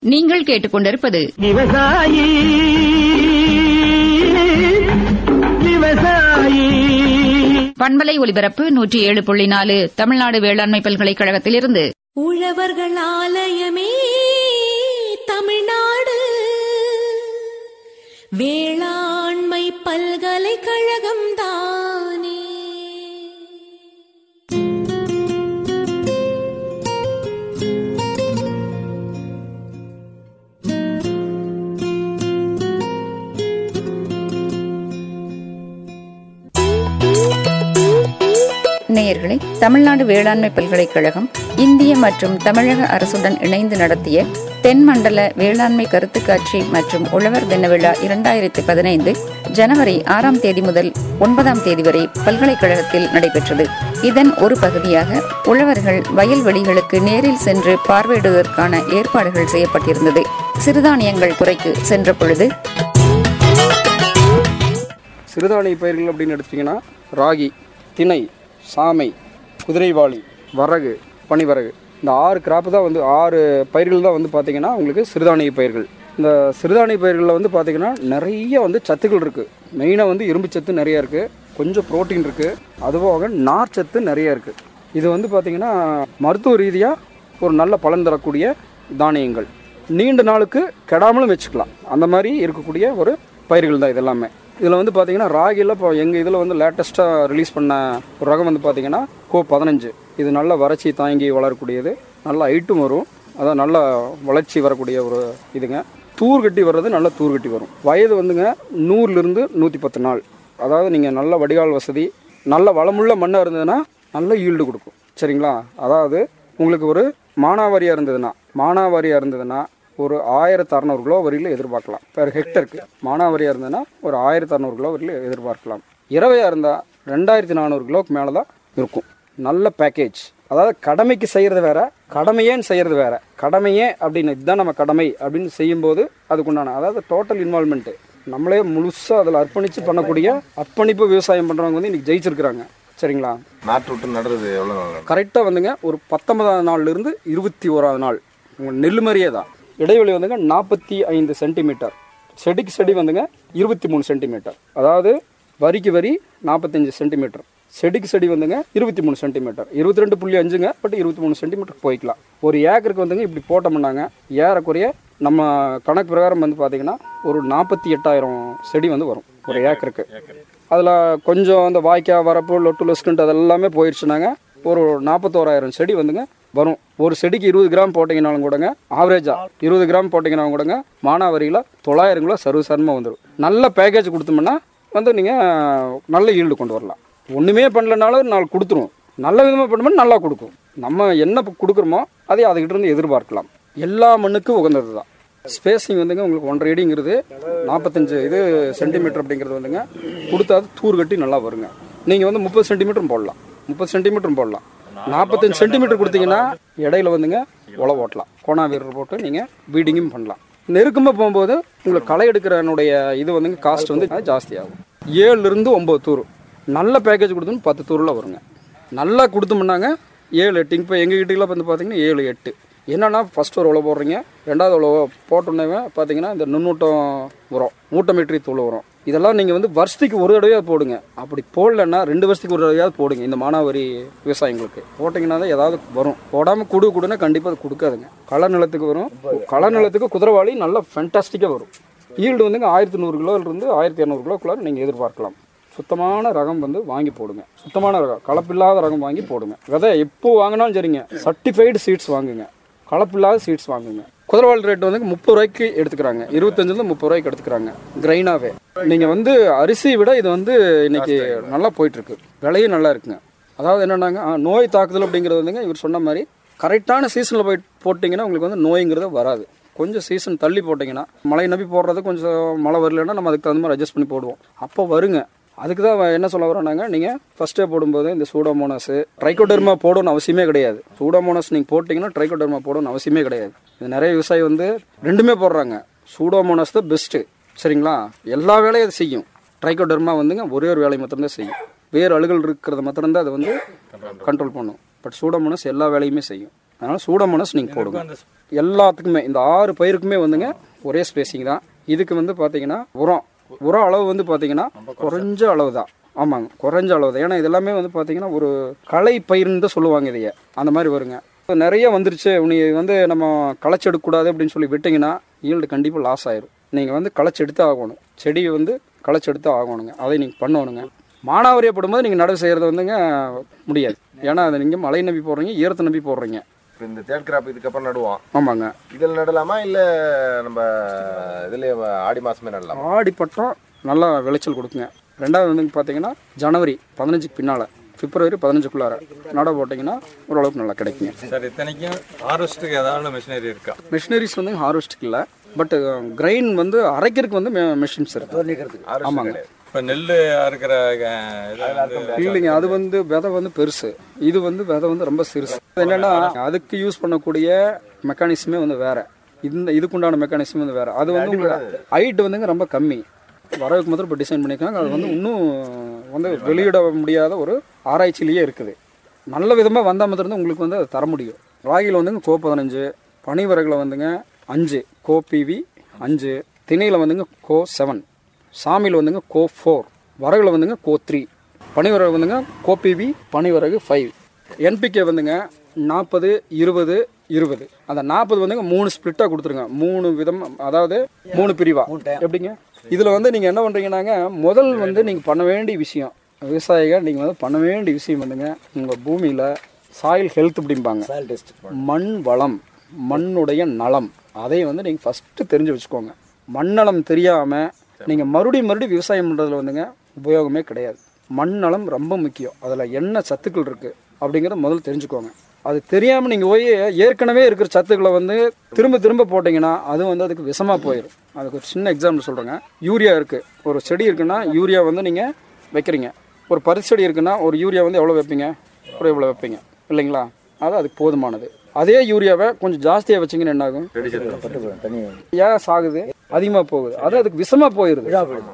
நீங்கள் கேட்டுக்கொண்டிருப்பது விவசாயி விவசாயி பண்பலை ஒலிபரப்பு நூற்றி ஏழு புள்ளி நாலு தமிழ்நாடு வேளாண்மை பல்கலைக்கழகத்திலிருந்து உழவர்கள் ஆலயமே தமிழ்நாடு வேளாண்மை பல்கலைக்கழகம் தானே நேயர்களை தமிழ்நாடு வேளாண்மை பல்கலைக்கழகம் இந்திய மற்றும் தமிழக அரசுடன் இணைந்து நடத்திய தென்மண்டல வேளாண்மை கருத்துக்காட்சி மற்றும் உழவர் தின விழா இரண்டாயிரத்தி பதினைந்து ஜனவரி ஆறாம் தேதி முதல் ஒன்பதாம் தேதி வரை பல்கலைக்கழகத்தில் நடைபெற்றது இதன் ஒரு பகுதியாக உழவர்கள் வயல்வெளிகளுக்கு நேரில் சென்று பார்வையிடுவதற்கான ஏற்பாடுகள் செய்யப்பட்டிருந்தது சிறுதானியங்கள் துறைக்கு சென்ற பொழுது சிறுதானிய பயிர்கள் அப்படின்னு எடுத்தீங்கன்னா ராகி திணை சாமை குதிரைவாளி வரகு பனிவரகு இந்த ஆறு கிராப்பு தான் வந்து ஆறு பயிர்கள் தான் வந்து பார்த்திங்கன்னா உங்களுக்கு சிறுதானிய பயிர்கள் இந்த சிறுதானிய பயிர்களில் வந்து பார்த்திங்கன்னா நிறைய வந்து சத்துக்கள் இருக்குது மெயினாக வந்து இரும்பு சத்து நிறைய இருக்குது கொஞ்சம் புரோட்டீன் இருக்குது அதுபோக நார் சத்து நிறைய இருக்குது இது வந்து பார்த்திங்கன்னா மருத்துவ ரீதியாக ஒரு நல்ல பலன் தரக்கூடிய தானியங்கள் நீண்ட நாளுக்கு கெடாமலும் வச்சுக்கலாம் அந்த மாதிரி இருக்கக்கூடிய ஒரு பயிர்கள் தான் இது எல்லாமே இதில் வந்து பார்த்தீங்கன்னா ராகியில் இப்போ எங்கள் இதில் வந்து லேட்டஸ்ட்டாக ரிலீஸ் பண்ண ஒரு ரகம் வந்து பார்த்தீங்கன்னா கோ பதினஞ்சு இது நல்ல வறட்சி தாங்கி வளரக்கூடியது நல்ல ஹைட்டும் வரும் அதான் நல்ல வளர்ச்சி வரக்கூடிய ஒரு இதுங்க தூர் கட்டி வர்றது நல்ல தூர் கட்டி வரும் வயது வந்துங்க நூறுலேருந்து நூற்றி பத்து நாள் அதாவது நீங்கள் நல்ல வடிகால் வசதி நல்ல வளமுள்ள மண்ணாக இருந்ததுன்னா நல்ல ஈல்டு கொடுக்கும் சரிங்களா அதாவது உங்களுக்கு ஒரு மானாவாரியாக இருந்ததுன்னா மானாவாரியாக இருந்ததுன்னா ஒரு ஆயிரத்து அறநூறு கிலோ வரையில எதிர்பார்க்கலாம் பெர் ஹெக்டருக்கு மானாவாரியாக இருந்ததுன்னா ஒரு ஆயிரத்து அறநூறு கிலோ வரையில எதிர்பார்க்கலாம் இரவையாக இருந்தால் ரெண்டாயிரத்தி நானூறு கிலோவுக்கு மேலே தான் இருக்கும் நல்ல பேக்கேஜ் அதாவது கடமைக்கு செய்கிறது வேற கடமையேன்னு செய்கிறது வேற கடமையே அப்படின்னு இதுதான் நம்ம கடமை அப்படின்னு செய்யும்போது அதுக்குண்டான அதாவது டோட்டல் இன்வால்மெண்ட்டு நம்மளே முழுசாக அதில் அர்ப்பணித்து பண்ணக்கூடிய அர்ப்பணிப்பு விவசாயம் பண்ணுறவங்க வந்து இன்றைக்கி ஜெயிச்சிருக்கிறாங்க சரிங்களா நாற்று விட்டு நடுறது எவ்வளோ நாள் நடக்கும்? கரெக்டாக வந்துங்க ஒரு பத்தொன்பதாம் நாள்லேருந்து இருபத்தி ஓராவது நாள் உங்கள் நெல் மாதிரியே தான் இடைவெளி வந்துங்க நாற்பத்தி ஐந்து சென்டிமீட்டர் செடிக்கு செடி வந்துங்க இருபத்தி மூணு சென்டிமீட்டர் அதாவது வரிக்கு வரி நாற்பத்தஞ்சு சென்டிமீட்டர் செடிக்கு செடி வந்துங்க இருபத்தி மூணு சென்டிமீட்டர் இருபத்தி ரெண்டு புள்ளி அஞ்சுங்க பட் இருபத்தி மூணு சென்டிமீட்டர் போய்க்கலாம் ஒரு ஏக்கருக்கு வந்துங்க இப்படி போட்டோம்னாங்க ஏறக்குறைய நம்ம கணக்கு பிரகாரம் வந்து பார்த்தீங்கன்னா ஒரு நாற்பத்தி எட்டாயிரம் செடி வந்து வரும் ஒரு ஏக்கருக்கு அதில் கொஞ்சம் அந்த வாய்க்கால் வரப்பு லொட்டு லொஸ்குன்ட்டு அதெல்லாமே போயிடுச்சுனாங்க ஒரு நாற்பத்தோராயிரம் செடி வந்துங்க வரும் ஒரு செடிக்கு இருபது கிராம் போட்டிங்கனாலும் கூடங்க ஆவரேஜாக இருபது கிராம் போட்டிங்கனாலும் கூடங்க மானாவரியில் தொள்ளாயிரம் கிலோ சர்வசாரமாக வந்துடும் நல்ல பேக்கேஜ் கொடுத்தோம்னா வந்து நீங்கள் நல்ல ஈல்டு கொண்டு வரலாம் ஒன்றுமே பண்ணலனாலும் நாள் கொடுத்துரும் நல்ல விதமாக பண்ணோம்னா நல்லா கொடுக்கும் நம்ம என்ன கொடுக்குறோமோ அதை அதுக்கிட்ட இருந்து எதிர்பார்க்கலாம் எல்லா மண்ணுக்கும் உகந்தது தான் ஸ்பேசிங் வந்துங்க உங்களுக்கு ஒன்றரை அடிங்கிறது நாற்பத்தஞ்சு இது சென்டிமீட்டர் அப்படிங்கிறது வந்துங்க கொடுத்தா அது தூர் கட்டி நல்லா வருங்க நீங்கள் வந்து முப்பது சென்டிமீட்டரும் போடலாம் முப்பது சென்டிமீட்டரும் போடலாம் நாற்பத்தஞ்சு சென்டிமீட்டர் கொடுத்தீங்கன்னா இடையில வந்துங்க உழவு ஓட்டலாம் கோணா வீரர் போட்டு நீங்கள் பீடிங்கும் பண்ணலாம் நெருக்கமாக போகும்போது உங்களுக்கு களை எடுக்கிறனுடைய இது வந்துங்க காஸ்ட் வந்து ஜாஸ்தி ஆகும் ஏழுலேருந்து ஒம்பது தூர் நல்ல பேக்கேஜ் கொடுத்தோம்னா பத்து தூரில் வருங்க நல்லா கொடுத்தோம்னாங்க ஏழு எட்டு இப்போ எங்கள் கிட்டலாம் வந்து பார்த்தீங்கன்னா ஏழு எட்டு என்னன்னா ஃபர்ஸ்ட் ஒரு உழவு போடுறீங்க ரெண்டாவது உழவு போட்டோன்னே பார்த்தீங்கன்னா இந்த நுண்ணூட்டம் உரம் ஊட்டமேற்றி தூள் உரம் இதெல்லாம் நீங்கள் வந்து வருஷத்துக்கு ஒரு தடவையாவது போடுங்க அப்படி போடலன்னா ரெண்டு வருஷத்துக்கு ஒரு தடவையாவது போடுங்க இந்த மானாவாரி விவசாயிங்களுக்கு போட்டிங்கன்னா தான் ஏதாவது வரும் போடாமல் குடு கொடுன்னா கண்டிப்பாக அது கொடுக்காதுங்க கள நிலத்துக்கு வரும் கள நிலத்துக்கு குதிரவாளி நல்லா ஃபென்டாஸ்டிக்காக வரும் ஈல்டு வந்துங்க ஆயிரத்தி நூறு கிலோலேருந்து ஆயிரத்தி இரநூறு கிலோக்குள்ளார நீங்கள் எதிர்பார்க்கலாம் சுத்தமான ரகம் வந்து வாங்கி போடுங்க சுத்தமான ரகம் கலப்பில்லாத ரகம் வாங்கி போடுங்க விதை எப்போ வாங்கினாலும் சரிங்க சர்டிஃபைடு சீட்ஸ் வாங்குங்க கலப்பில்லாத சீட்ஸ் வாங்குங்க குதிரவாள் ரேட் வந்து முப்பது ரூபாய்க்கு எடுத்துக்கிறாங்க இருபத்தஞ்சிலேருந்து முப்பது ரூபாய்க்கு எடுத்துக்கிறாங்க கிரைனாவே நீங்கள் வந்து அரிசியை விட இது வந்து இன்னைக்கு நல்லா போயிட்டுருக்கு விலையும் நல்லா இருக்குங்க அதாவது என்னன்னாங்க ஆ, நோய் தாக்குதல் அப்படிங்கிறது வந்துங்க இவர் சொன்ன மாதிரி கரெக்டான சீசனில் போய் போட்டிங்கன்னா உங்களுக்கு வந்து நோய்ங்கிறது வராது கொஞ்சம் சீசன் தள்ளி போட்டிங்கன்னா மழை நம்பி போடுறது கொஞ்சம் மழை வரலன்னா நம்ம அதுக்கு தகுந்த மாதிரி அட்ஜஸ்ட் பண்ணி போடுவோம் அப்போ வருங்க அதுக்கு தான் என்ன சொல்ல வரோம்னாங்க நீங்கள் ஃபஸ்ட்டே போடும்போது இந்த சூடோமோனாஸ் ட்ரைகோடர்மா போடணும்னு அவசியமே கிடையாது சூடோமோனாஸ் நீங்கள் போட்டிங்கன்னா ட்ரைகோடர்மா போடணும்னு அவசியமே கிடையாது இது நிறைய விவசாயி வந்து ரெண்டுமே போடுறாங்க சூடோமோனாஸ் தான் பெஸ்ட்டு சரிங்களா எல்லா வேலையும் அது செய்யும் ட்ரைகோடர்மா வந்துங்க ஒரே ஒரு வேலையை மாத்திரம்தான் செய்யும் வேறு அழுகல் இருக்கிறத மாத்திரம்தான் அது வந்து கண்ட்ரோல் பண்ணும் பட் சூடோமோனாஸ் எல்லா வேலையுமே செய்யும் அதனால் சூடமோனஸ் நீங்கள் போடுங்க எல்லாத்துக்குமே இந்த ஆறு பயிருக்குமே வந்துங்க ஒரே ஸ்பேசிங் தான் இதுக்கு வந்து பார்த்தீங்கன்னா உரம் உரம் அளவு வந்து பார்த்தீங்கன்னா குறைஞ்ச அளவு தான் ஆமாங்க குறைஞ்ச அளவு தான் ஏன்னா இது எல்லாமே வந்து பார்த்தீங்கன்னா ஒரு களை பயிர்னு தான் சொல்லுவாங்க இதைய அந்த மாதிரி வருங்க இப்போ நிறைய வந்துருச்சு நீ வந்து நம்ம களைச்சி எடுக்கக்கூடாது அப்படின்னு சொல்லி விட்டிங்கன்னா ஈல்டு கண்டிப்பாக லாஸ் ஆயிரும் நீங்கள் வந்து களைச்சி எடுத்து ஆகணும் செடியை வந்து களைச்சி எடுத்து ஆகணுங்க அதை நீங்கள் பண்ணணுங்க மானாவாரியாக போடும்போது நீங்கள் நடவு செய்கிறது வந்துங்க முடியாது ஏன்னா அதை நீங்கள் மழை நம்பி போடுறீங்க ஈரத்தை நம்பி போடுறீங்க இப்போ இந்த தேர்ட் கிராப் இதுக்கப்புறம் நடுவோம் ஆமாங்க இதில் நடலாமா இல்லை நம்ம இதுலேயே ஆடி மாதமே நடலாமா ஆடி பட்டம் நல்லா விளைச்சல் கொடுக்குங்க ரெண்டாவது வந்து பார்த்தீங்கன்னா ஜனவரி பதினஞ்சுக்கு பின்னால் பிப்ரவரி பதினஞ்சுக்குள்ளார நட போட்டிங்கன்னா ஓரளவுக்கு நல்லா கிடைக்குங்க சார் இத்தனைக்கும் ஹார்வெஸ்ட்டுக்கு ஏதாவது மிஷினரி இருக்கா மிஷினரிஸ் வந்து ஹார்வெஸ்ட்டுக்கு இல்லை பட் கிரைன் வந்து அரைக்கிறதுக்கு வந்து மிஷின்ஸ் இருக்கு ஆமாங்க இப்போ நெல் அறுக்கிற அஹ், இது வந்து இல்லைங்க அது வந்து விதை வந்து பெருசு இது வந்து விதை வந்து ரொம்ப சிறுசு என்னன்னா அதுக்கு யூஸ் பண்ணக்கூடிய மெக்கானிசமே வந்து வேற இந்த இதுக்குண்டான மெக்கானிசம் வந்து வேற அது வந்து உங்களுக்கு ஹைட் வந்துங்க ரொம்ப கம்மி வரவுக்கு மாத்திரம் இப்போ டிசைன் பண்ணியிருக்காங்க அது வந்து இன்னும் வந்து வெளியிட முடியாத ஒரு ஆராய்ச்சியிலேயே இருக்குது நல்ல விதமாக வந்தால் மாத்திரம் தான் உங்களுக்கு வந்து அதை தர முடியும் ராகியில் வந்துங்க கோ பதினஞ்சு பனிவரகில் வந்துங்க அஞ்சு கோ பிவி அஞ்சு திணையில் வந்துங்க கோ செவன் சாமியில் வந்துங்க கோ ஃபோர் வரகுல வந்துங்க கோ த்ரீ பனிவரகு வந்துங்க கோ பிவி பனிவரகு ஃபைவ் என்பிகே வந்துங்க நாற்பது இருபது இருபது அந்த நாற்பது வந்துங்க மூணு ஸ்ப்ளிட்டாக கொடுத்துருங்க மூணு விதம் அதாவது மூணு பிரிவா எப்படிங்க இதில் வந்து நீங்கள் என்ன பண்ணுறீங்கன்னாங்க முதல் வந்து நீங்கள் பண்ண வேண்டிய விஷயம் விவசாயிகள் நீங்கள் வந்து பண்ண வேண்டிய விஷயம் வந்துங்க உங்கள் பூமியில் சாயில் ஹெல்த் அப்படிம்பாங்க மண் வளம் மண்ணுடைய நலம் அதை வந்து நீங்கள் ஃபஸ்ட்டு தெரிஞ்சு வச்சுக்கோங்க மண்ணளம் தெரியாமல் நீங்கள் மறுபடியும் மறுபடியும் விவசாயம் பண்ணுறதுல வந்துங்க உபயோகமே கிடையாது மண்ணளம் ரொம்ப முக்கியம் அதில் என்ன சத்துக்கள் இருக்குது அப்படிங்கிறத முதல்ல தெரிஞ்சுக்கோங்க அது தெரியாமல் நீங்கள் போய் ஏற்கனவே இருக்கிற சத்துக்களை வந்து திரும்ப திரும்ப போட்டிங்கன்னா அது வந்து அதுக்கு விஷமாக போயிடும் அதுக்கு ஒரு சின்ன எக்ஸாம்பிள் சொல்கிறேங்க யூரியா இருக்குது ஒரு செடி இருக்குன்னா யூரியா வந்து நீங்கள் வைக்கிறீங்க ஒரு பருத்தி செடி இருக்குன்னா ஒரு யூரியா வந்து எவ்வளோ வைப்பீங்க ஒரு எவ்வளோ வைப்பீங்க இல்லைங்களா அது அதுக்கு போதுமானது அதே யூரியாவை கொஞ்சம் ஜாஸ்தியாக வச்சிங்கன்னா என்ன ஆகும் ஏன் சாகுது அதிகமாக போகுது அது அதுக்கு விஷமாக போயிடுது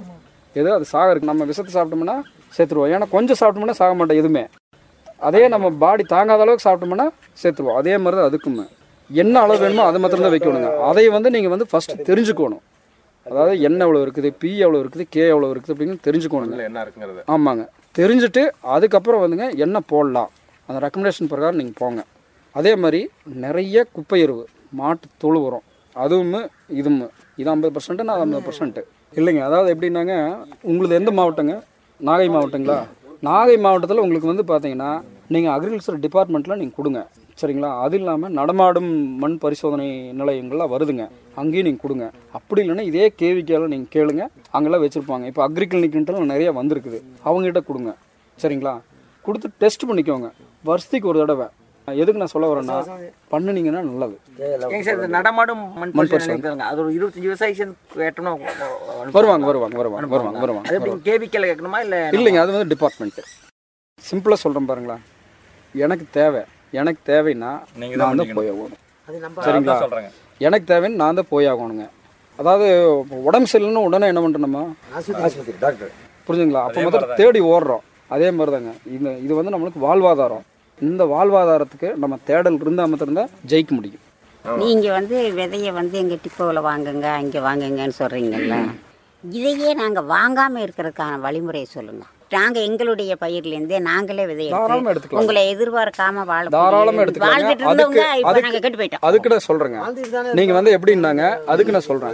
ஏதோ அது சாக இருக்கு நம்ம விஷத்தை சாப்பிட்டோம்னா சேர்த்துருவோம் ஏன்னா கொஞ்சம் சாப்பிட்டோம்னா சாக மாட்டோம் எதுவுமே அதே நம்ம பாடி தாங்காத அளவுக்கு சாப்பிட்டோம்னா சேர்த்துருவோம் அதே மாதிரி தான் அதுக்குமே என்ன அளவு வேணுமோ அதை மாத்திரம் தான் வைக்கணுங்க அதை வந்து நீங்கள் வந்து ஃபஸ்ட்டு தெரிஞ்சுக்கணும் அதாவது என்ன எவ்வளோ இருக்குது பி எவ்வளோ இருக்குது கே எவ்வளோ இருக்குது அப்படின்னு தெரிஞ்சுக்கணுங்க இதில் என்ன இருக்குங்கிறது ஆமாங்க தெரிஞ்சுட்டு அதுக்கப்புறம் வந்துங்க என்ன போடலாம் அந்த ரெக்கமெண்டேஷன் பிரகாரம் நீங்கள் போங்க அதே மாதிரி நிறைய குப்பை எருவு மாட்டு தொழு உரம் அதுவும் இதுவும் இது ஐம்பது பர்சன்ட் நான் ஐம்பது பர்சன்ட் இல்லைங்க அதாவது எப்படின்னாங்க உங்களுக்கு எந்த மாவட்டங்க நாகை மாவட்டங்களா நாகை மாவட்டத்தில் உங்களுக்கு வந்து பார்த்தீங்கன்னா நீங்கள் அக்ரிகல்ச்சர் டிபார்ட்மெண்ட்டில் நீங்கள் கொடுங்க சரிங்களா அது இல்லாமல் நடமாடும் மண் பரிசோதனை நிலையங்கள்லாம் வருதுங்க அங்கேயும் நீங்கள் கொடுங்க அப்படி இல்லைன்னா இதே கேவிக்கால நீங்கள் கேளுங்க அங்கெல்லாம் வச்சுருப்பாங்க இப்போ அக்ரிகிளினிக்ன்ட்டு நிறைய வந்திருக்குது அவங்ககிட்ட கொடுங்க சரிங்களா கொடுத்து டெஸ்ட் பண்ணிக்கோங்க வருஷத்துக்கு ஒரு தடவை எதுக்கு நான் சொல்ல வரேன்னா பண்ணுனீங்கன்னா நல்லது ஏங்க சார் இந்த நடமாடும் மண் பரிசோதனை நிலையத்துலங்க, அது ஒரு இருபத்தஞ்சு விவசாயிக்கு கேட்டோம்னா வருவாங்க வருவாங்க வருவாங்க வருவாங்க வருவாங்க அது எப்படி கேவிக்கல கேட்கணுமா இல்ல இல்லைங்க அது வந்து டிபார்ட்மெண்ட்டு சிம்பிளாக சொல்கிறேன் பாருங்களா எனக்கு தேவை எனக்கு தேவைன்னா நீங்க நான் தான் போய் ஆகணும் அது நம்ம சரிங்களா சொல்றேங்க எனக்கு தேவைன்னு நான் தான் போய் ஆகணுங்க அதாவது உடம்பு சரியில்லைன்னு உடனே என்ன பண்ணுறோம் நம்ம ஆஸ்பத்திரி டாக்டர் புரிஞ்சுங்களா அப்போ முதல்ல தேடி ஓடுறோம் அதே மாதிரி தாங்க இது இது வந்து நம்மளுக்கு வாழ்வாதாரம் இந்த வாழ்வாதாரத்துக்கு நம்ம தேடல் இருந்தால் மாத்திரம்தான் ஜெயிக்க முடியும் நீங்கள் வந்து விதையை வந்து எங்கள் டிப்போவில் வாங்குங்க அங்கே வாங்குங்கன்னு சொல்கிறீங்கல்ல இதையே நாங்கள் வாங்காமல் இருக்கிறதுக்கான வழிமுறையை சொல்லுங்கள் நாங்கள் எங்களுடைய பயிர்லேருந்தே நாங்களே விதையை தாராளமா எடுத்து எடுத்துக்கலாம். உங்களை எதிர்பார்க்காம வாழ தாராளமாக எடுத்துக்கலாங்க வாழ்ந்துட்டு அதுக்கு இருந்தவங்க இப்போ நாங்கள் அதுக்கு கெட்டு போயிட்டோம் அதுக்கு நான் சொல்கிறேங்க நீங்கள் வந்து எப்படின்னாங்க அதுக்கு நான் சொல்கிறேன்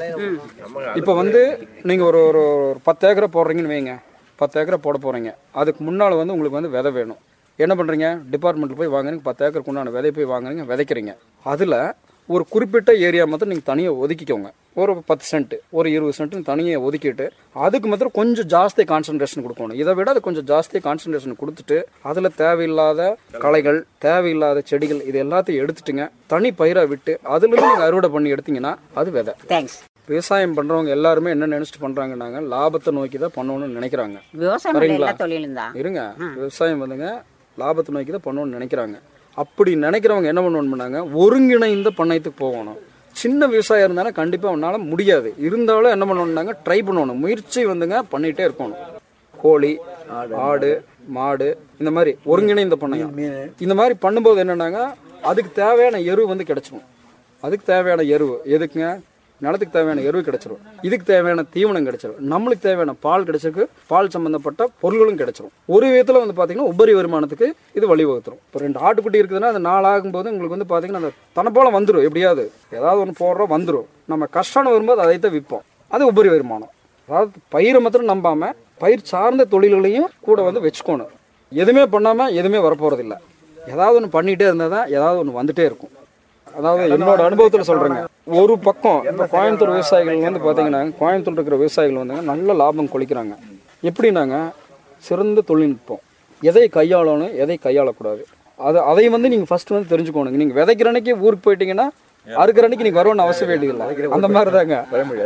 இப்போ வந்து நீங்கள் ஒரு ஒரு ஒரு பத்து ஏக்கரை போடுறீங்கன்னு வைங்க பத்து ஏக்கரை போட போகிறீங்க அதுக்கு முன்னால் வந்து உங்களுக்கு வந்து விதை வேணும் என்ன பண்ணுறீங்க டிபார்ட்மெண்ட்டில் போய் வாங்குறீங்க பத்து ஏக்கருக்கு உண்டான விதை போய் வாங்குறீங்க விதைக்கிறீங்க அதில் ஒரு குறிப்பிட்ட ஏரியா மாத்திரம் நீங்கள் தனியாக ஒதுக்கிக்கோங்க ஒரு பத்து சென்ட் ஒரு இருபது சென்ட் தனியாக ஒதுக்கிட்டு அதுக்கு மாத்திரம் கொஞ்சம் ஜாஸ்தி கான்சன்ட்ரேஷன் கொடுக்கணும் இதை விட அது கொஞ்சம் ஜாஸ்தி கான்சன்ட்ரேஷன் கொடுத்துட்டு அதில் தேவையில்லாத களைகள் தேவையில்லாத செடிகள் இது எல்லாத்தையும் எடுத்துட்டுங்க தனி பயிராக விட்டு அதுலேருந்து நீங்கள் அறுவடை பண்ணி எடுத்தீங்கன்னா அது விதை தேங்க்ஸ் விவசாயம் பண்ணுறவங்க எல்லாருமே என்ன நினச்சிட்டு பண்ணுறாங்கன்னாங்க லாபத்தை நோக்கி தான் பண்ணணும்னு நினைக்கிறாங்க விவசாயம் சரிங்களா? எல்லா தொழிலும் தான் இருங்க விவசாயம் வந்துங்க லாபத்தை நோக்கி தான் பண்ணணும்னு நினைக்கிறாங்க அப்படி நினைக்கிறவங்க என்ன பண்ணணும் பண்ணாங்க ஒருங்கிணைந்த பண்ணையத்துக்கு போகணும் சின்ன விவசாயம் இருந்தாலும் கண்டிப்பாக அவனால் முடியாது இருந்தாலும் என்ன பண்ணணும்னாங்க ட்ரை பண்ணணும் முயற்சி வந்துங்க பண்ணிகிட்டே இருக்கணும் கோழி ஆடு மாடு இந்த மாதிரி ஒருங்கிணைந்த பண்ணையம் இந்த மாதிரி பண்ணும்போது என்னன்னாங்க அதுக்கு தேவையான எரு வந்து கிடைச்சிரும் அதுக்கு தேவையான எரு எதுக்குங்க நிலத்துக்கு தேவையான எரு கிடைச்சிரும் இதுக்கு தேவையான தீவனம் கிடைச்சிரும் நம்மளுக்கு தேவையான பால் கிடைச்சிருக்கு பால் சம்பந்தப்பட்ட பொருள்களும் கிடைச்சிரும் ஒரு விதத்தில் வந்து பார்த்தீங்கன்னா உபரி வருமானத்துக்கு இது வழிவகுத்துரும் இப்போ ரெண்டு ஆட்டுக்குட்டி இருக்குதுன்னா அது நாள் ஆகும்போது உங்களுக்கு வந்து பார்த்தீங்கன்னா அந்த தன போல வந்துடும் எப்படியாவது ஏதாவது ஒன்று போடுறோம் வந்துடும் நம்ம கஷ்டம்னு வரும்போது அதை தான் விற்போம் அது உபரி வருமானம் அதாவது பயிரை மாத்திரம் நம்பாமல் பயிர் சார்ந்த தொழில்களையும் கூட வந்து வச்சுக்கணும் எதுவுமே பண்ணாமல் எதுவுமே வரப்போகிறதில்ல ஏதாவது ஒன்று பண்ணிகிட்டே இருந்தால் தான் ஏதாவது ஒன்று வந்துட்டே இருக்கும் அதாவது என்னோட அனுபவத்தில் சொல்கிறேங்க ஒரு பக்கம் இப்போ கோயம்புத்தூர் விவசாயிகள் வந்து பார்த்தீங்கன்னா கோயம்புத்தூர் இருக்கிற விவசாயிகள் வந்து நல்ல லாபம் கொளிக்கிறாங்க எப்படின்னாங்க சிறந்த தொழில்நுட்பம் எதை கையாளணும் எதை கையாளக்கூடாது அது அதை வந்து நீங்கள் ஃபர்ஸ்ட் வந்து தெரிஞ்சுக்கணும் நீங்கள் விதைக்கிற அன்னைக்கு ஊருக்கு போயிட்டீங்கன்னா அறுக்கிற அன்னைக்கு நீங்கள் வரணும்னு அவசியம் வேண்டியதில்லை அந்த மாதிரி தாங்க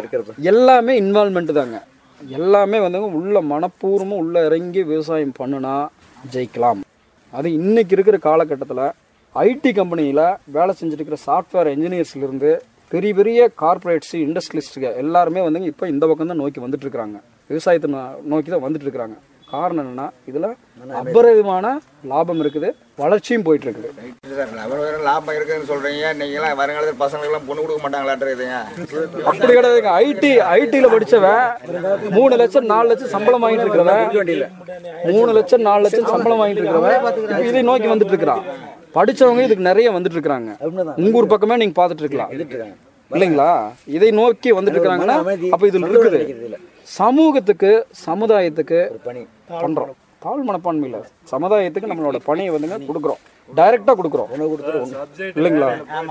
எல்லாமே இன்வால்மெண்ட் தாங்க எல்லாமே வந்து உள்ள மனப்பூர்வமாக உள்ள இறங்கி விவசாயம் பண்ணுனா ஜெயிக்கலாம் அது இன்னைக்கு இருக்கிற காலகட்டத்தில் ஐடி கம்பெனியில் வேலை செஞ்சுட்டு இருக்கிற சாஃப்ட்வேர் இன்ஜினியர்ஸ்லேருந்து பெரிய பெரிய கார்ப்பரேட்ஸ் இண்டஸ்ட்ரியலிஸ்ட்டுங்க எல்லாருமே வந்து இப்போ இந்த பக்கம் தான் நோக்கி வந்துட்டு இருக்கிறாங்க விவசாயத்தை நோ- நோக்கி தான் வந்துட்டு இருக்கிறாங்க காரணம் என்னன்னா இதில் அபரிதமான லாபம் இருக்குது வளர்ச்சியும் போயிட்டு இருக்குது சார் அவர் வேற லாபம் இருக்குதுன்னு சொல்றீங்க நீங்களாம் வருங்காலத்தில் பசங்களுக்கெல்லாம் பொண்ணு கொடுக்க மாட்டாங்களாட்டுறதுங்க அப்படி கிடையாதுங்க ஐடி ஐடியில் படிச்சவன் மூணு லட்சம் நாலு லட்சம் சம்பளம் வாங்கிட்டு இருக்கிறவன் மூணு லட்சம் நாலு லட்சம் சம்பளம் வாங்கிட்டு இருக்கிறவன் இப்ப இதை நோக்கி வந்துட்டு இருக்கிறான் படிச்சவங்க இதுக்கு நிறைய வந்துட்டு இருக்கிறாங்க உங்க ஊர் பக்கமே நீங்க பார்த்துட்டு இருக்கலாம் இல்லைங்களா இதை நோக்கி வந்துட்டு இருக்கிறாங்கன்னா அப்ப இதுல இருக்குது சமூகத்துக்கு சமுதாயத்துக்கு பண்றோம் தாழ் மனப்பான்மையில் சமுதாயத்துக்கு நம்மளோட பணியை வந்துங்க கொடுக்குறோம் டைரக்டா கொடுக்குறோம் இல்லைங்களா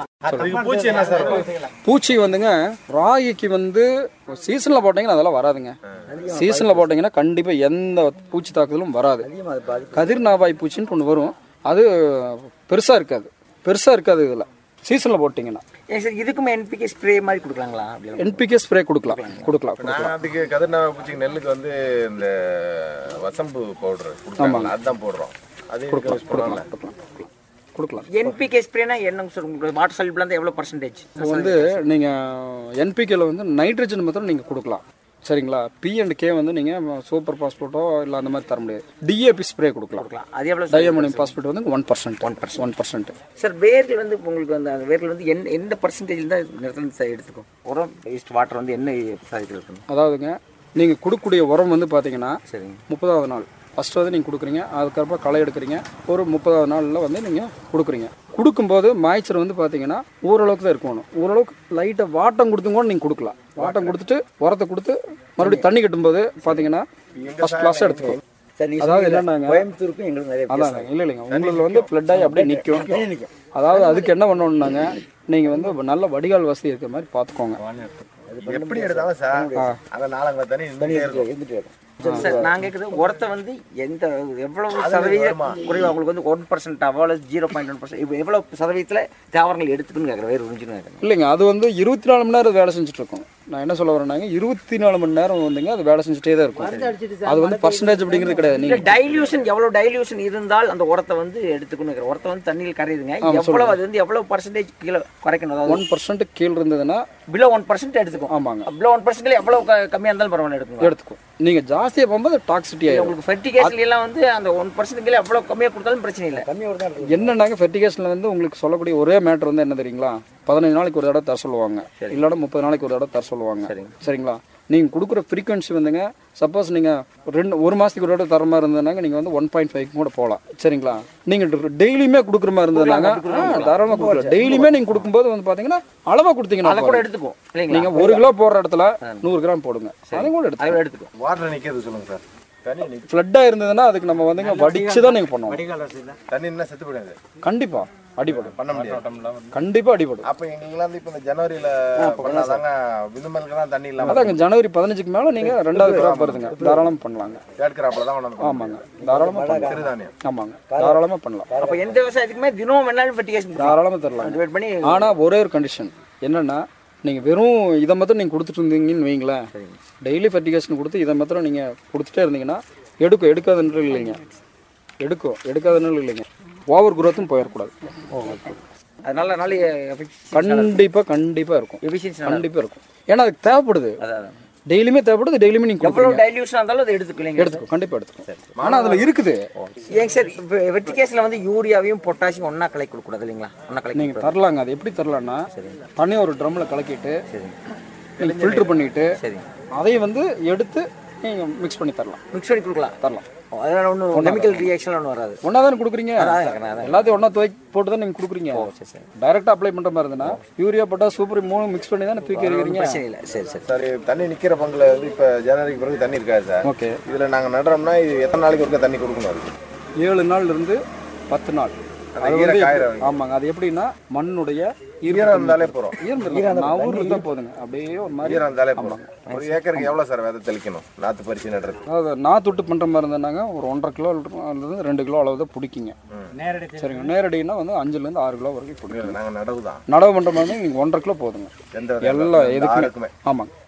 பூச்சி என்ன சார் பூச்சி வந்துங்க ராகிக்கு வந்து சீசனில் போட்டிங்கன்னா அதெல்லாம் வராதுங்க சீசனில் போட்டிங்கன்னா கண்டிப்பாக எந்த பூச்சி தாக்குதலும் வராது கதிர் நாவாய் பூச்சின்னு ஒன்று வரும் அது பெருசாக இருக்காது பெருசாக இருக்காது இதில் சீசனில் போட்டிங்கன்னா ஏன் சார் இதுக்குமே என்பிகே ஸ்ப்ரே மாதிரி கொடுக்கலாங்களா அப்படி என்பிகே ஸ்ப்ரே கொடுக்கலாம் கொடுக்கலாம் நான் கொடுக்கலாம் அதுக்கு கதிர்நாக பூச்சிக்கு நெல்லுக்கு வந்து இந்த வசம்பு பவுடர் கொடுப்பாங்க அதுதான் போடுறோம் அது யூஸ் பண்ணலாம்ல கொடுக்கலாம் கொடுக்கலாம் என்பிகே ஸ்ப்ரேனா என்னங்க சார் உங்களுக்கு வாட்டர் சால்பிள் இருந்தால் எவ்வளோ பர்சன்டேஜ் இப்போ வந்து நீங்கள் என்பிகேல வந்து நைட்ரஜன் மாத்திரம் நீங்கள் கொடுக்கலாம் சரிங்களா பி அண்ட் கே வந்து நீங்கள் சூப்பர் பாஸ்போர்ட்டோ இல்லை அந்த மாதிரி தர முடியாது டிஏபி ஸ்ப்ரே கொடுக்கலாம் அது எவ்வளோ டயமோனியம் பாஸ்பேட் வந்து one percent one percent one percent sir வேர்கள் வந்து உங்களுக்கு வந்து அந்த வேர்கள் வந்து எந்த எந்த பர்சன்டேஜில் தான் நிலத்துல எடுத்துக்கும் உரம் வேஸ்ட் வாட்டர் வந்து என்ன சாதிகள் இருக்கணும் அதாவதுங்க நீங்கள் கொடுக்கக்கூடிய உரம் வந்து பார்த்தீங்கன்னா சரிங்க முப்பதாவது நாள் ஃபஸ்ட்டு வந்து நீங்கள் கொடுக்குறீங்க அதுக்கப்புறம் களை எடுக்கிறீங்க ஒரு முப்பதாவது நாளில் வந்து நீங்கள் கொடுக்குறீங்க கொடுக்கும்போது மாய்ச்சர் வந்து பார்த்தீங்கன்னா ஓரளவுக்கு தான் இருக்கணும் ஓரளவுக்கு லைட்டாக வாட்டம் கொடுத்தும் கூட நீங்கள் கொடுக்கலாம் வாட்டம் கொடுத்துட்டு உரத்தை கொடுத்து மறுபடியும் தண்ணி கட்டும்போது பார்த்தீங்கன்னா ஃபஸ்ட் கிளாஸ் எடுத்துக்கோ அதாவது என்னன்னாங்க கோயம்புத்தூருக்கும் எங்களுக்கு நிறைய அதான் இல்லை இல்லைங்க உங்களுக்கு வந்து ஃப்ளட் ஆகி அப்படியே நிற்கும் அதாவது அதுக்கு என்ன பண்ணணும்னாங்க நீங்கள் வந்து நல்ல வடிகால் வசதி இருக்கிற மாதிரி பார்த்துக்கோங்க எப்படி எடுத்தாலும் சார் அந்த நாலங்க தண்ணி நின்னுட்டே இருக்கும் இருந்துட்டு இருக்கும் சார் நான் கேட்குறது உரத்தை வந்து எந்த எவ்வளவு சதவீதம் குறைவா உங்களுக்கு வந்து ஒன் பர்சன்ட் அவ்வளோ ஜீரோ பாயிண்ட் ஒன் பர்சன்ட் இப்போ எவ்வளோ சதவீதத்தில் தாவரங்கள் எடுத்துக்கணும்னு கேட்குறேன் வேறு உறிஞ்சுன்னு கேட்குறேன் இல்லைங்க அது வந்து இருபத்தி நாலு மணி நேரம் வேலை செஞ்சுட்டு இருக்கும் நான் என்ன சொல்ல வரேன்னாங்க இருபத்தி நாலு மணி நேரம் வந்துங்க அது வேலை செஞ்சுட்டே தான் இருக்கும் அது வந்து பர்சன்டேஜ் அப்படிங்கிறது கிடையாது இல்லை நீங்கள் டைல்யூஷன் எவ்வளோ டைல்யூஷன் இருந்தால் அந்த உரத்தை வந்து எடுத்துக்கணும் கேட்குறேன் உரத்தை வந்து தண்ணியில் கரையுதுங்க எவ்வளோ அது வந்து எவ்வளோ பர்சன்டேஜ் கீழே குறைக்கணும் அதாவது ஒன் பர்சன்ட் கீழ் இருந்ததுன்னா பிலோ ஒன் பர்சன்ட் எடுத்துக்கும் ஆமாங்க பிலோ ஒன் பர்சன்ட்ல எவ்வளோ கம்மியாக இருந்தாலும் பரவாயில்ல எடுத்துக்கும் எடுத்துக்கும் நீங்கள் ஜாஸ்தியாக போகும்போது டாக்ஸிட்டி ஆகிடும் உங்களுக்கு ஃபெர்டிகேஷன் எல்லாம் வந்து அந்த ஒன் பர்சன்ட் கீழே எவ்வளோ கம்மியாக கொடுத்தாலும் பிரச்சனை இல்லை என்னன்னாங்க ஃபெர்டிகேஷனில் வந்து உங்களுக்கு சொல்லக்கூடிய ஒரே மேட்டர் வந்து என்ன தெரியுங்களா பதினஞ்சு நாளைக்கு ஒரு தடவை தர சொல்லுவாங்க இல்லைன்னா முப்பது நாளைக்கு ஒரு தடவை தர சொல்லுவாங்க சரிங்களா நீங்கள் கொடுக்குற ஃப்ரீக்வன்சி வந்துங்க சப்போஸ் நீங்கள் ரெண்டு ஒரு மாதத்துக்கு ஒரு தடவை தர மாதிரி இருந்ததுனாங்க நீங்கள் வந்து ஒன் பாயிண்ட் ஃபைவ் கூட போகலாம் சரிங்களா நீங்கள் டெய்லியுமே கொடுக்குற மாதிரி இருந்ததுனாங்க தாராளமாக கொடுக்கலாம் டெய்லியுமே நீங்கள் கொடுக்கும்போது வந்து பார்த்தீங்கன்னா அளவாக கொடுத்தீங்கன்னா அதை கூட போதும். எடுத்துக்கும் இல்லைங்களா நீங்கள் ஒரு கிலோ போடுற இடத்துல நூறு கிராம் போடுங்க அதையும் கூட எடுத்து அதை எடுத்துக்கும் வாட்டர் நிக்கிறது சொல்லுங்க சார் தண்ணி நிக்க ஃப்ளட்டாக இருந்ததுன்னா அதுக்கு நம்ம வந்துங்க வடிச்சு தான் நீங்கள் பண்ணணும் தண்ணி என்ன செத்து போயிடாது கண்டிப்பாக அடிபடும் பண்ண முடியாது கண்டிப்பாக அடிபடும் அப்ப எங்களுக்குலாம் வந்து இப்ப இந்த ஜனவரியில பண்ணாதாங்க விதுமலுக்கெல்லாம் தண்ணி இல்லாம அதாங்க ஜனவரி பதினஞ்சுக்கு மேலே நீங்கள் ரெண்டாவது கிராப் வருதுங்க தாராளமாக பண்ணலாங்க தேர்ட் கிராப்ல தான் கொண்டாந்து ஆமாங்க தாராளமாக பண்ணலாம் சிறுதானியம் ஆமாங்க தாராளமாக பண்ணலாம் அப்போ எந்த விவசாயத்துக்குமே தினம் வேணாலும் ஃபெர்டிகேஷன் தாராளமாக தரலாம் டிவைட் பண்ணி ஆனால் ஒரே ஒரு கண்டிஷன் என்னன்னா நீங்கள் வெறும் இதை மாத்திரம் நீங்கள் கொடுத்துட்டு இருந்தீங்கன்னு வைங்களேன் டெய்லி ஃபெர்டிகேஷன் கொடுத்து இதை மாத்திரம் நீங்கள் கொடுத்துட்டே இருந்தீங்கன்னா எடுக்கும் எடுக்காதுன்ற இல்லைங்க எடுக்கும் எடுக்காதுன்னு இல்லைங்க ஓவர் குரோத்தும் போயிடக்கூடாது அதனால நல்ல கண்டிப்பாக கண்டிப்பாக இருக்கும் எஃபிஷியன்சி கண்டிப்பாக இருக்கும் ஏன்னா அதுக்கு தேவைப்படுது அதான் டெய்லியுமே தேவைப்படுது டெய்லியுமே நீங்கள் எவ்வளோ கொடுக்குறீங்க டைல்யூஷன் இருந்தாலும் அதை எடுத்துக்கலைங்க எடுத்துக்கோ கண்டிப்பாக எடுத்துக்கோ ஆனால் அதில் இருக்குது ஏங்க சார் இப்போ வெட்டிகேஸில் வந்து யூரியாவையும் பொட்டாசியம் ஒன்றா கலக்கி கொடுக்கூடாது இல்லைங்களா ஒன்றா கலக்கி நீங்கள் தரலாங்க அது எப்படி தரலான்னா தனியாக ஒரு ட்ரம்மில் கலக்கிட்டு நீங்கள் ஃபில்டர் பண்ணிட்டு சரி அதையும் வந்து எடுத்து நீங்கள் மிக்ஸ் பண்ணி தரலாம் மிக்ஸ் பண்ணி கொடுக்கலாம் தரலாம் ஓ, அதனால ஒன்றும் கெமிக்கல் ரியாக்ஷன் ஒன்றும் வராது ஒன்றா தானே கொடுக்குறீங்க அதான் அதான். எல்லாத்தையும் ஒன்றா துவைக்க போட்டு தான் நீங்கள் கொடுக்குறீங்க டைரெக்டாக அப்ளை பண்ணுற மாதிரி இருந்ததுன்னா யூரியா போட்டால் சூப்பர் மூணு மிக்ஸ் பண்ணி தானே தூக்கி எறிகிறீங்க பிரச்சனை இல்லை சரி சரி சார் இது தண்ணி நிக்கிற பங்குல வந்து இப்ப ஜனவரிக்கு பிறகு தண்ணி இருக்காது சார் ஓகே இதுல நாங்க நடுறோம்னா இது எத்தனை நாளைக்கு ஒருக்கா தண்ணி கொடுக்கணும் அதுக்கு ஏழு நாள்ல இருந்து பத்து நாள் அந்த அது ஈர வந்து காயிற எப்படி- வரைக்கும். ஆமாங்க அது எப்படின்னா மண்ணுடைய ஈரம் இருந்தாலே போறோம் ஈரம் நவுறு இருந்தால் போதுங்க அப்படியே ஒரு மாதிரி ஈரம் இருந்தாலே போறோம் ஒரு ஏக்கருக்கு எவ்வளவு சார் விதை தெளிக்கணும் நாத்து பறிச்சு நடுறது அதாவது நான் தொட்டு பண்ணுற மாதிரி இருந்தாங்க ஒரு ஒன்றரை கிலோ அல்லது ரெண்டு கிலோ அளவு தான் பிடிக்குங்க சரிங்க நேரடினா வந்து அஞ்சுலேருந்து ஆறு கிலோ வரைக்கும் பிடிக்கும் நாங்க நடவு தான் நடவு பண்ணுற மாதிரி நீங்கள் ஒன்றரை கிலோ போதுங்க எந்த விதை எல்லா எந்த எதுக்குமே ஆளுக்குமே ஆமாங்க